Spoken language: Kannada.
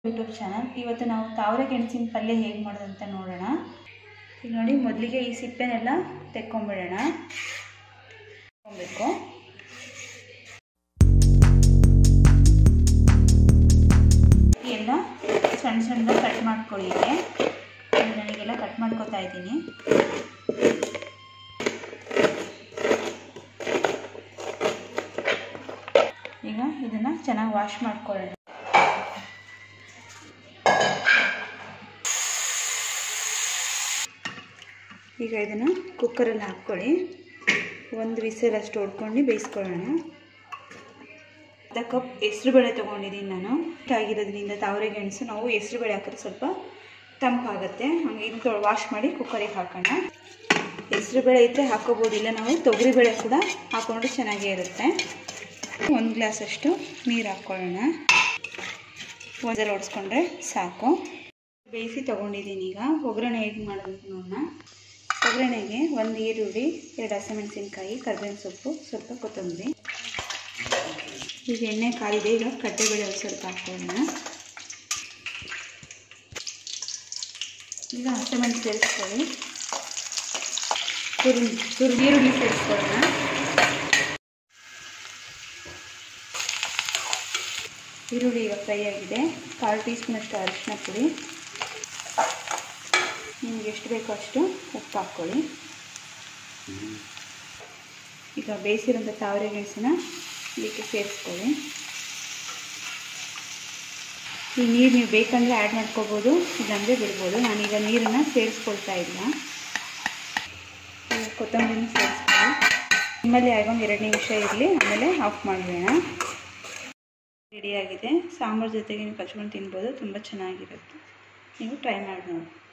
ಯೂಟ್ಯೂಬ್ ಚಾನಲ್ ಇವತ್ತು ನಾವು ತಾವರೆ ಗೆಣಸಿನ ಪಲ್ಯ ಹೇಗೆ ಮಾಡೋದು ಅಂತ ನೋಡೋಣ ಈಗ ನೋಡಿ ಮೊದಲಿಗೆ ಈ ಸಿಪ್ಪೆನೆಲ್ಲ ತೆಕ್ಕೊಂಬಿಡೋಣ ತೆಕ್ಕೊಬೇಕು ಎಲ್ಲ ಸಣ್ಣ ಸಣ್ಣ ಕಟ್ ಮಾಡ್ಕೊಳ್ಳಿಕ್ಕೆ ನನಗೆಲ್ಲ ಕಟ್ ಮಾಡ್ಕೊತಾ ಇದ್ದೀನಿ ಈಗ ಇದನ್ನು ಚೆನ್ನಾಗಿ ವಾಶ್ ಮಾಡ್ಕೊಳ್ಳೋಣ ಈಗ ಇದನ್ನು ಕುಕ್ಕರಲ್ಲಿ ಹಾಕ್ಕೊಳ್ಳಿ ಒಂದು ವಿಸಲ್ ಅಷ್ಟು ಹೊಡ್ಕೊಂಡು ಬೇಯಿಸ್ಕೊಳ್ಳೋಣ ಅರ್ಧ ಕಪ್ ಹೆಸ್ರುಬೇಳೆ ತೊಗೊಂಡಿದ್ದೀನಿ ನಾನು ಆಗಿರೋದ್ರಿಂದ ತಾವರೆ ಗೆಣಸು ನಾವು ಹೆಸ್ರುಬೇಳೆ ಹಾಕಿದ್ರೆ ಸ್ವಲ್ಪ ತಂಪಾಗುತ್ತೆ ಹಂಗೆ ಇದು ವಾಶ್ ಮಾಡಿ ಕುಕ್ಕರಿಗೆ ಹಾಕೋಣ ಹೆಸ್ರುಬೇಳೆ ಇದ್ದರೆ ಹಾಕೋಬೋದಿಲ್ಲ ನಾವು ತೊಗರಿಬೇಳೆ ಕೂಡ ಹಾಕೊಂಡ್ರೆ ಚೆನ್ನಾಗೇ ಇರುತ್ತೆ ಒಂದು ಗ್ಲಾಸಷ್ಟು ನೀರು ಹಾಕ್ಕೊಳ್ಳೋಣ ಒಂದರಲ್ಲಿ ಓಡಿಸ್ಕೊಂಡ್ರೆ ಸಾಕು ಬೇಯಿಸಿ ತೊಗೊಂಡಿದ್ದೀನಿ ಈಗ ಒಗ್ಗರಣೆ ಹೇಗೆ ಮಾಡೋದು ಅಂತ ನೋಡೋಣ ಒಗ್ಗರಣೆಗೆ ಒಂದು ಈರುಳ್ಳಿ ಎರಡು ಹಸಿಮೆಣಸಿನ್ಕಾಯಿ ಕರ್ಬೇವಿನ ಸೊಪ್ಪು ಸ್ವಲ್ಪ ಕೊತ್ತಂಬರಿ ಈಗ ಎಣ್ಣೆ ಕಾಲಿದೆ ಈಗ ಕಡ್ಲೆಬೇಳೆ ಒಂದು ಸ್ವಲ್ಪ ಹಾಕೋಣ ಈಗ ಹಸಿಮೆಣಸು ಸೇರಿಸ್ಕೊಳ್ಳಿ ತುರು ತುರು ಈರುಳ್ಳಿ ಸೇರಿಸ್ಕೊಳ್ಳೋಣ ಈರುಳ್ಳಿ ಈಗ ಫ್ರೈ ಆಗಿದೆ ಕಾಲು ಟೀ ಸ್ಪೂನಷ್ಟು ಅರಿಶಿನ ಪುಡಿ ನಿಮ್ಗೆ ಎಷ್ಟು ಬೇಕೋ ಅಷ್ಟು ಉಪ್ಪು ಹಾಕ್ಕೊಳ್ಳಿ ಈಗ ಬೇಯಿಸಿರೋಂಥ ತಾವರೆ ಗೆಣಸನ್ನ ಇದಕ್ಕೆ ಸೇರಿಸ್ಕೊಳ್ಳಿ ಈ ನೀರು ನೀವು ಬೇಕಂದರೆ ಆ್ಯಡ್ ಮಾಡ್ಕೋಬೋದು ಇಲ್ಲಾಂದರೆ ಬಿಡ್ಬೋದು ನಾನೀಗ ನೀರನ್ನು ಸೇರಿಸ್ಕೊಳ್ತಾ ಇಲ್ಲ ಕೊತ್ತಂಬರಿನ ಸೇರಿಸ್ಕೊಳ್ಳಿ ನಿಮ್ಮಲ್ಲಿ ಆಗೊಂದು ಎರಡು ನಿಮಿಷ ಇರಲಿ ಆಮೇಲೆ ಆಫ್ ಮಾಡಬೇಡ ರೆಡಿಯಾಗಿದೆ ಸಾಂಬಾರು ಜೊತೆಗೆ ನೀವು ಕಚ್ಕೊಂಡು ತಿನ್ಬೋದು ತುಂಬ ಚೆನ್ನಾಗಿರುತ್ತೆ ನೀವು ಟ್ರೈ ಮಾಡಿ ನೋಡಿ